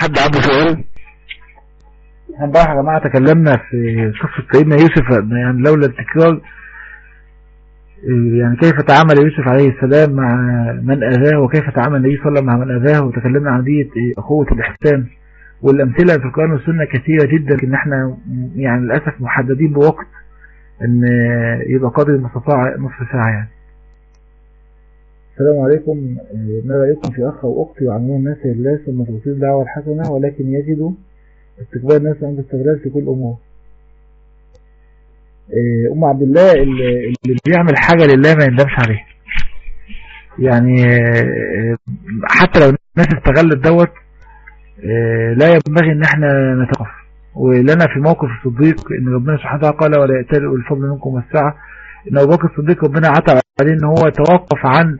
حد عنده سؤال امبارح يا جماعة تكلمنا في قصة سيدنا يوسف يعني لولا التكرار يعني كيف تعامل يوسف عليه السلام مع من أذاه وكيف تعامل النبي صلى الله عليه وسلم مع من أذاه وتكلمنا عن دي أخوة الإحسان والأمثلة في القرآن والسنة كثيرة جدا إن احنا يعني للأسف محددين بوقت إن يبقى قدر المستطاع نصف ساعة يعني السلام عليكم ما رأيكم في أخ أو أخت يعاملون الناس لله ثم توصيل الدعوة الحسنة ولكن يجدوا استقبال الناس عند استغلال في كل أمور أم عبد الله اللي بيعمل حاجة لله ما يندمش عليها يعني حتى لو الناس استغلت دوت لا ينبغي ان احنا نتوقف ولنا في موقف الصديق ان ربنا سبحانه وتعالى قال ولا يأتل الفضل منكم والسعة ان ابو بكر الصديق ربنا عتب عليه ان هو توقف عن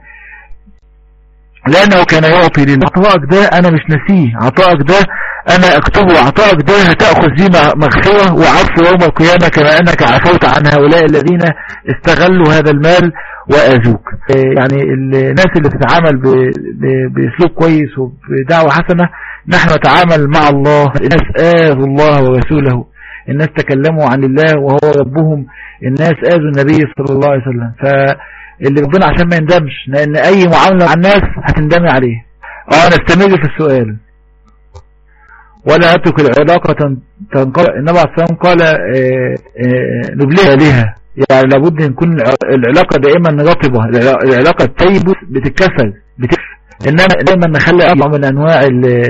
لانه كان يعطي لله عطائك ده انا مش نسيه عطائك ده انا اكتبه عطائك ده هتأخذ دي مغفرة وعفو يوم القيامة كما انك عفوت عن هؤلاء الذين استغلوا هذا المال واذوك يعني الناس اللي بتتعامل باسلوب كويس وبدعوة حسنة نحن نتعامل مع الله الناس آذوا الله ورسوله الناس تكلموا عن الله وهو ربهم الناس آذوا النبي صلى الله عليه وسلم فاللي ربنا عشان ما يندمش لأن أي معاملة مع الناس هتندمي عليه اه نستمر في السؤال ولا أترك العلاقة تنقل النبي عليه السلام قال نبلغ لها يعني لابد ان يكون العلاقة دائما رطبة العلاقة الطيب بتتكسر بتكسر انما دايما نخلي اطلع من انواع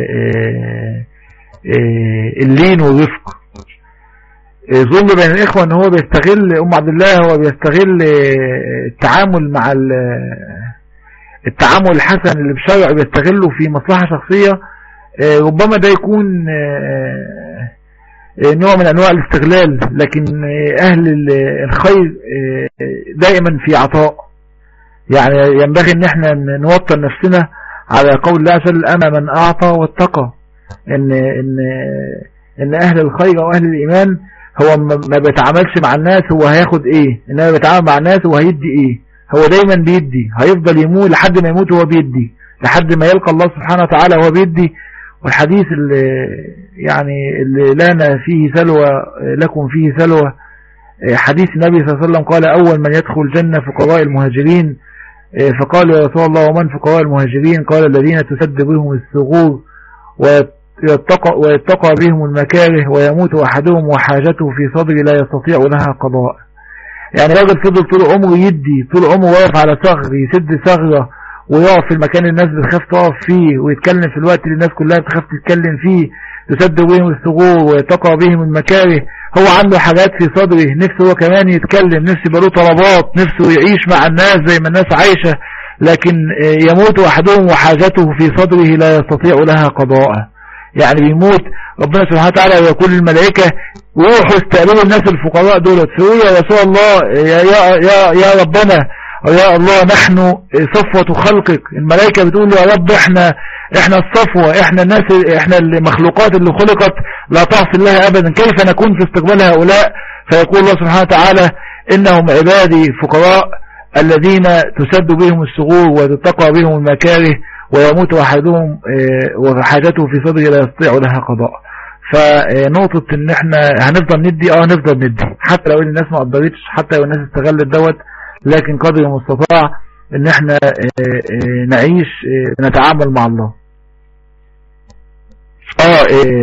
اللين والرفق ظلم بين الاخوة ان هو بيستغل ام عبد الله هو بيستغل التعامل مع التعامل الحسن اللي بشرع بيستغله في مصلحة شخصية ربما ده يكون نوع من انواع الاستغلال لكن اهل الخير دائما في عطاء يعني ينبغي ان احنا نوطن نفسنا على قول الله عز وجل اما من اعطى واتقى ان ان ان اهل الخير واهل الايمان هو ما بيتعاملش مع الناس هو هياخد ايه انما بيتعامل مع الناس هو هيدي ايه هو دايما بيدي هيفضل يموت لحد ما يموت وهو بيدي لحد ما يلقى الله سبحانه وتعالى وهو بيدي والحديث اللي يعني اللي لنا فيه سلوى لكم فيه سلوى حديث النبي صلى الله عليه وسلم قال أول من يدخل الجنة فقراء المهاجرين فقال يا رسول الله ومن فقراء المهاجرين قال الذين تسد بهم الثغور ويتقى, ويتقى بهم المكاره ويموت أحدهم وحاجته في صدر لا يستطيع لها قضاء يعني راجل فضل طول عمره يدي طول عمره واقف على ثغر يسد ثغرة ويقف في المكان الناس بتخاف تقف فيه ويتكلم في الوقت اللي الناس كلها بتخاف تتكلم فيه تسد بهم الثغور ويتقى بهم المكاره هو عنده حاجات في صدره نفسه هو كمان يتكلم نفسه يبقى له طلبات نفسه يعيش مع الناس زي ما الناس عايشة لكن يموت أحدهم وحاجته في صدره لا يستطيع لها قضاء يعني بيموت ربنا سبحانه وتعالى ويقول الملائكة روحوا استقبلوا الناس الفقراء دولت فيقول يا رسول الله يا, يا, يا, يا ربنا يا الله نحن صفوة خلقك الملائكة بتقول يا رب احنا احنا الصفوة احنا الناس احنا المخلوقات اللي خلقت لا تعصي الله ابدا كيف نكون في استقبال هؤلاء فيقول الله سبحانه وتعالى انهم عبادي فقراء الذين تسد بهم الثغور وتتقى بهم المكاره ويموت احدهم وحاجته في صدره لا يستطيع لها قضاء فنقطة ان احنا هنفضل ندي اه هنفضل ندي حتى لو الناس ما قدرتش حتى لو الناس استغلت دوت لكن قدر المستطاع ان احنا نعيش نتعامل مع الله اه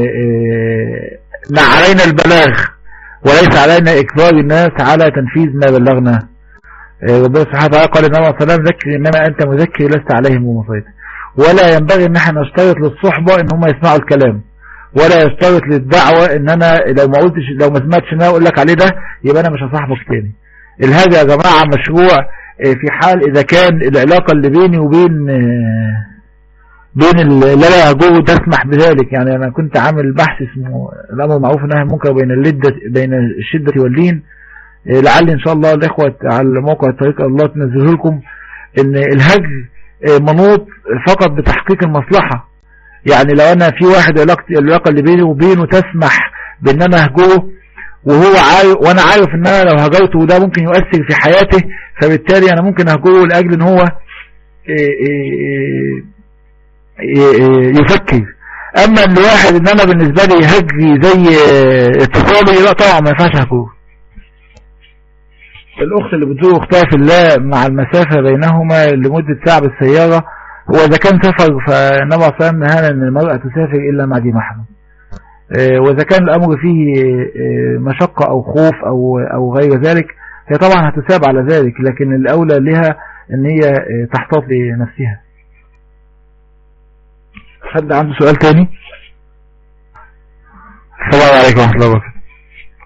علينا البلاغ وليس علينا اكبار الناس على تنفيذ ما بلغنا ربنا سبحانه وتعالى قال النبي صلى الله عليه وسلم ذكر انما انت مذكر لست عليهم بمسيطر ولا ينبغي ان احنا نشترط للصحبة ان هم يسمعوا الكلام ولا يشترط للدعوة ان انا لو ما قلتش لو ما سمعتش ان انا اقول لك عليه ده يبقى انا مش هصاحبك تاني الهدى يا جماعة مشروع في حال اذا كان العلاقة اللي بيني وبين بين اللي لا يهجوه تسمح بذلك يعني انا كنت عامل بحث اسمه الامر المعروف والنهي عن المنكر بين اللدة بين الشدة واللين لعل ان شاء الله الاخوة على موقع طريق الله تنزله لكم ان الهجر منوط فقط بتحقيق المصلحة يعني لو انا في واحد علاقتي العلاقة اللي بيني وبينه تسمح بان انا اهجره وهو عارف وانا عارف ان انا لو هجرته وده ممكن يؤثر في حياته فبالتالي انا ممكن اهجره لاجل ان هو يفكر اما الواحد ان انا بالنسبة لي هجري زي اتصالي لا طبعا ما ينفعش هكون الاخت اللي بتزور اختها في الله مع المسافة بينهما لمدة ساعة بالسيارة هو اذا كان سفر فالنبي صلى الله عليه وسلم نهانا ان المرأة تسافر الا مع ذي محرم آه، واذا كان الامر فيه آه، مشقة او خوف او او غير ذلك هي طبعا هتساب على ذلك لكن الاولى لها ان هي آه، تحتاط لنفسها حد عنده سؤال تاني السلام عليكم ورحمة الله وبركاته